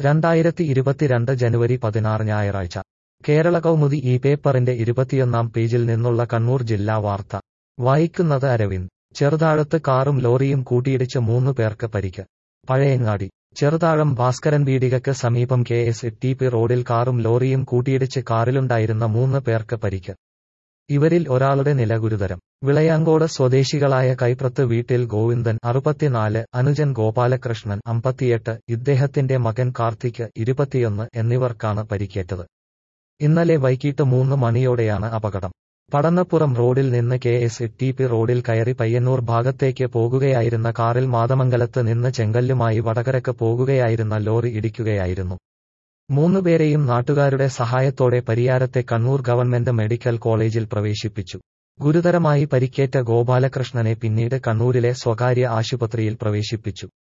രണ്ടായിരത്തി ഇരുപത്തിരണ്ട് ജനുവരി പതിനാറ് ഞായറാഴ്ച കേരള കൗമുദി ഈ പേപ്പറിന്റെ ഇരുപത്തിയൊന്നാം പേജിൽ നിന്നുള്ള കണ്ണൂർ ജില്ലാ വാർത്ത വായിക്കുന്നത് അരവിന്ദ് ചെറുതാഴത്ത് കാറും ലോറിയും കൂട്ടിയിടിച്ച് മൂന്ന് പേർക്ക് പരിക്ക് പഴയങ്ങാടി ചെറുതാഴം ഭാസ്കരൻ വീടികക്ക് സമീപം കെ എസ് ടി പി റോഡിൽ കാറും ലോറിയും കൂട്ടിയിടിച്ച് കാറിലുണ്ടായിരുന്ന മൂന്ന് പേർക്ക് പരിക്ക് ഇവരിൽ ഒരാളുടെ നില ഗുരുതരം വിളയാങ്കോട് സ്വദേശികളായ കൈപ്രത്ത് വീട്ടിൽ ഗോവിന്ദൻ അറുപത്തിനാല് അനുജൻ ഗോപാലകൃഷ്ണൻ അമ്പത്തിയെട്ട് ഇദ്ദേഹത്തിന്റെ മകൻ കാർത്തിക് ഇരുപത്തിയൊന്ന് എന്നിവർക്കാണ് പരിക്കേറ്റത് ഇന്നലെ വൈകിട്ട് മൂന്ന് മണിയോടെയാണ് അപകടം പടന്നപ്പുറം റോഡിൽ നിന്ന് കെ എസ് ടി പി റോഡിൽ കയറി പയ്യന്നൂർ ഭാഗത്തേക്ക് പോകുകയായിരുന്ന കാറിൽ മാതമംഗലത്ത് നിന്ന് ചെങ്കല്ലുമായി വടകരക്ക് പോകുകയായിരുന്ന ലോറി ഇടിക്കുകയായിരുന്നു മൂന്നുപേരെയും നാട്ടുകാരുടെ സഹായത്തോടെ പരിയാരത്തെ കണ്ണൂർ ഗവൺമെന്റ് മെഡിക്കൽ കോളേജിൽ പ്രവേശിപ്പിച്ചു ഗുരുതരമായി പരിക്കേറ്റ ഗോപാലകൃഷ്ണനെ പിന്നീട് കണ്ണൂരിലെ സ്വകാര്യ ആശുപത്രിയിൽ പ്രവേശിപ്പിച്ചു